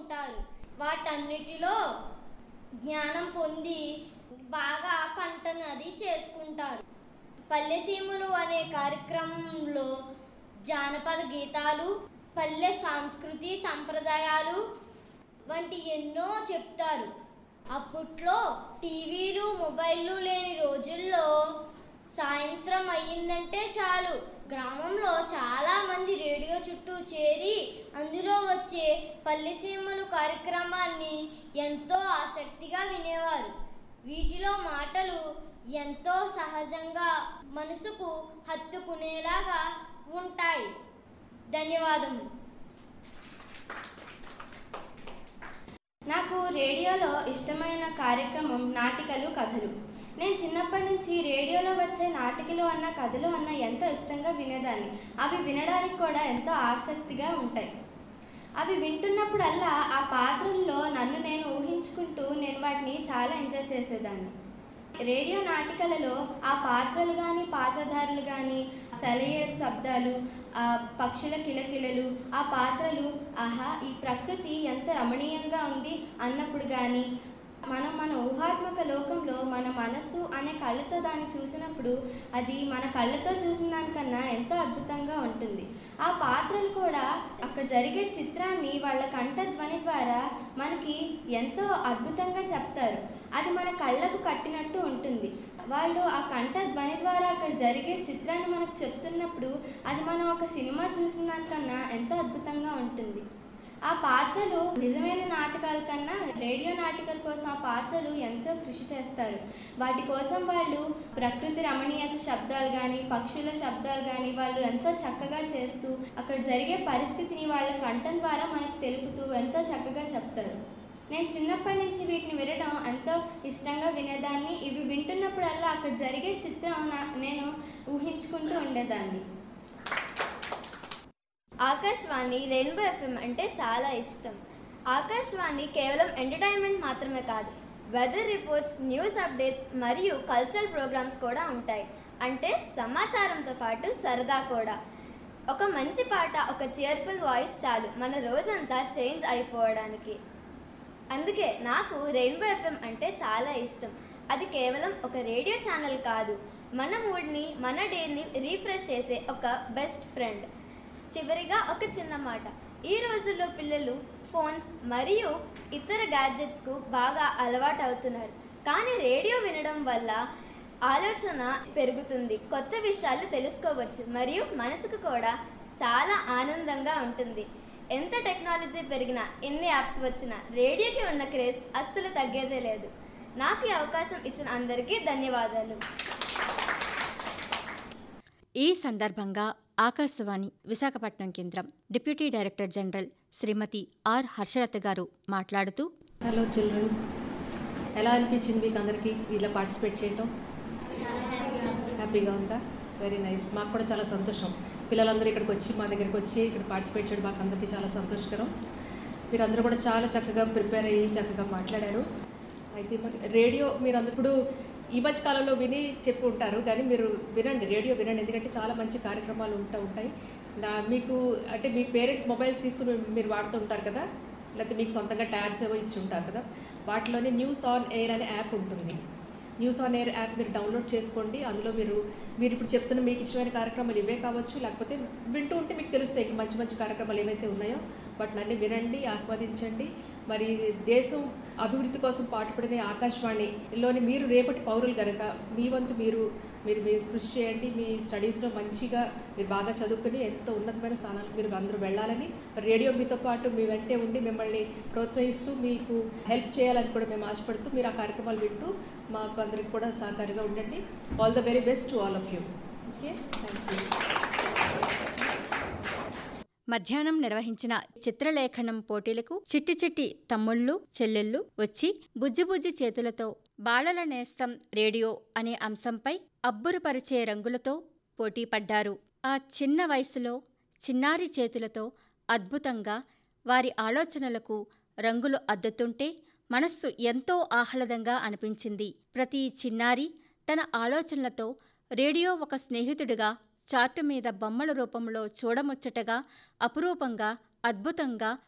ఉంటారు వాటన్నిటిలో జ్ఞానం పొంది బాగా పంటను అది చేసుకుంటారు పల్లెసీమలు అనే కార్యక్రమంలో జానపద గీతాలు పల్లె సంస్కృతి సంప్రదాయాలు వంటి ఎన్నో చెప్తారు అప్పట్లో టీవీలు మొబైళ్ళు లేని రోజుల్లో సాయంత్రం అయ్యిందంటే చాలు గ్రామంలో చాలా మంది రేడియో చుట్టూ చేరి అందులో వచ్చే పల్లెసీమలు కార్యక్రమాన్ని ఎంతో ఆసక్తిగా వినేవారు వీటిలో మాటలు ఎంతో సహజంగా మనసుకు హత్తుకునేలాగా ఉంటాయి ధన్యవాదములు నాకు రేడియోలో ఇష్టమైన కార్యక్రమం నాటికలు కథలు నేను చిన్నప్పటి నుంచి రేడియోలో వచ్చే నాటికలు అన్న కథలు అన్న ఎంతో ఇష్టంగా వినేదాన్ని అవి వినడానికి కూడా ఎంతో ఆసక్తిగా ఉంటాయి అవి వింటున్నప్పుడల్లా ఆ పాత్రల్లో నన్ను నేను ఊహించుకుంటూ నేను వాటిని చాలా ఎంజాయ్ చేసేదాన్ని రేడియో నాటికలలో ఆ పాత్రలు కానీ పాత్రధారులు కానీ సెలయేరు శబ్దాలు ఆ పక్షుల కిలకిలలు ఆ పాత్రలు ఆహా ఈ ప్రకృతి ఎంత రమణీయంగా ఉంది అన్నప్పుడు కానీ మనం మన ఊహాత్మక లోకంలో మన మనసు అనే కళ్ళతో దాన్ని చూసినప్పుడు అది మన కళ్ళతో చూసిన దానికన్నా ఎంతో అద్భుతంగా ఉంటుంది ఆ పాత్రలు కూడా అక్కడ జరిగే చిత్రాన్ని వాళ్ళ కంఠధ్వని ద్వారా మనకి ఎంతో అద్భుతంగా చెప్తారు అది మన కళ్ళకు కట్టినట్టు ఉంటుంది వాళ్ళు ఆ కంఠ ధ్వని ద్వారా అక్కడ జరిగే చిత్రాన్ని మనకు చెప్తున్నప్పుడు అది మనం ఒక సినిమా చూసిన దానికన్నా ఎంతో అద్భుతంగా ఉంటుంది ఆ పాత్రలు నిజమైన నాటకాల కన్నా రేడియో నాటకాల కోసం ఆ పాత్రలు ఎంతో కృషి చేస్తారు వాటి కోసం వాళ్ళు ప్రకృతి రమణీయత శబ్దాలు కానీ పక్షుల శబ్దాలు కానీ వాళ్ళు ఎంతో చక్కగా చేస్తూ అక్కడ జరిగే పరిస్థితిని వాళ్ళ కంఠం ద్వారా మనకు తెలుపుతూ ఎంతో చక్కగా చెప్తారు నేను చిన్నప్పటి నుంచి వీటిని వినడం ఎంతో ఇష్టంగా వినేదాన్ని ఇవి వింటున్నప్పుడల్లా అక్కడ జరిగే చిత్రం నా- నేను ఊహించుకుంటూ ఉండేదాన్ని ఆకాశవాణి రెయిన్బో ఎఫ్ఎం అంటే చాలా ఇష్టం ఆకాశవాణి కేవలం ఎంటర్టైన్మెంట్ మాత్రమే కాదు వెదర్ రిపోర్ట్స్ న్యూస్ అప్డేట్స్ మరియు కల్చరల్ ప్రోగ్రామ్స్ కూడా ఉంటాయి అంటే సమాచారంతో పాటు సరదా కూడా ఒక మంచి పాట ఒక చియర్ఫుల్ వాయిస్ చాలు మన రోజంతా చేంజ్ అయిపోవడానికి అందుకే నాకు రెయిన్బో ఎఫ్ఎం అంటే చాలా ఇష్టం అది కేవలం ఒక రేడియో ఛానల్ కాదు మన మూడ్ని మన డేని రీఫ్రెష్ చేసే ఒక బెస్ట్ ఫ్రెండ్ చివరిగా ఒక చిన్న మాట ఈ రోజుల్లో పిల్లలు ఫోన్స్ మరియు ఇతర గ్యాడ్జెట్స్కు బాగా అలవాటు అవుతున్నారు కానీ రేడియో వినడం వల్ల ఆలోచన పెరుగుతుంది కొత్త విషయాలు తెలుసుకోవచ్చు మరియు మనసుకు కూడా చాలా ఆనందంగా ఉంటుంది ఎంత టెక్నాలజీ పెరిగినా ఎన్ని యాప్స్ వచ్చినా రేడియోకి ఉన్న క్రేజ్ అస్సలు తగ్గేదే లేదు నాకు ఈ అవకాశం ఇచ్చిన అందరికీ ధన్యవాదాలు ఈ సందర్భంగా ఆకాశవాణి విశాఖపట్నం కేంద్రం deputy director general Shrimati R Harshalatha గారు మాట్లాడుతూ హలో చిల్డ్రన్ ఎలా అనిపించింది మీకు అందరికీ ఇలా పార్టిసిపేట్ చేయటం హ్యాపీగా ఉందా వెరీ నైస్ మాకు కూడా చాలా సంతోషం పిల్లలందరూ ఇక్కడికి వచ్చి మా దగ్గరికి వచ్చి ఇక్కడ పార్టిసిపేట్ చేయడం మాకు అందరికీ చాలా సంతోషకరం మీరందరూ కూడా చాలా చక్కగా ప్రిపేర్ అయ్యి చక్కగా మాట్లాడారు అయితే మరి రేడియో మీరు అందరూ ఇప్పుడు ఈ మధ్య కాలంలో విని చెప్పి ఉంటారు కానీ మీరు వినండి రేడియో వినండి ఎందుకంటే చాలా మంచి కార్యక్రమాలు ఉంటా ఉంటాయి నా మీకు అంటే మీ పేరెంట్స్ మొబైల్స్ తీసుకుని మీరు వాడుతూ ఉంటారు కదా లేకపోతే మీకు సొంతంగా ట్యాబ్స్ ఏవో ఇచ్చి ఉంటారు కదా వాటిలోనే న్యూస్ ఆన్ ఎయిర్ అనే యాప్ ఉంటుంది న్యూస్ ఆన్ ఎయిర్ యాప్ మీరు డౌన్లోడ్ చేసుకోండి అందులో మీరు మీరు ఇప్పుడు చెప్తున్న మీకు ఇష్టమైన కార్యక్రమాలు ఇవే కావచ్చు లేకపోతే వింటూ ఉంటే మీకు తెలుస్తాయి ఇంకా మంచి మంచి కార్యక్రమాలు ఏవైతే ఉన్నాయో వాటిని అన్ని వినండి ఆస్వాదించండి మరి దేశం అభివృద్ధి కోసం పాటుపడిన ఆకాశవాణిలోని మీరు రేపటి పౌరులు కనుక మీ వంతు మీరు మీరు మీరు కృషి చేయండి మీ స్టడీస్లో మంచిగా మీరు బాగా చదువుకుని ఎంతో ఉన్నతమైన స్థానాలకు మీరు అందరూ వెళ్ళాలని రేడియో మీతో పాటు మీ వెంటే ఉండి మిమ్మల్ని ప్రోత్సహిస్తూ మీకు హెల్ప్ చేయాలని కూడా మేము ఆశపడుతూ మీరు ఆ కార్యక్రమాలు వింటూ మాకు అందరికి కూడా సహకారిగా ఉండండి all the very best to all of you okay thank you మధ్యాహ్నం నిర్వహించిన చిత్రలేఖనం పోటీలకు చిట్టి చిట్టి తమ్ముళ్ళు చెల్లెళ్ళు వచ్చి బుజ్జి బుజ్జి చేతులతో బాలల నేస్తం రేడియో అనే అంశంపై అబ్బురుపరిచే రంగులతో పోటీ పడ్డారు ఆ చిన్న వయసులో చిన్నారి చేతులతో అద్భుతంగా వారి ఆలోచనలకు రంగులు అద్దుతుంటే మనస్సు ఎంతో ఆహ్లాదంగా అనిపించింది ప్రతి చిన్నారి తన ఆలోచనలతో రేడియో ఒక స్నేహితుడిగా చార్టు మీద బొమ్మల రూపంలో చూడముచ్చటగా అపురూపంగా అద్భుతంగా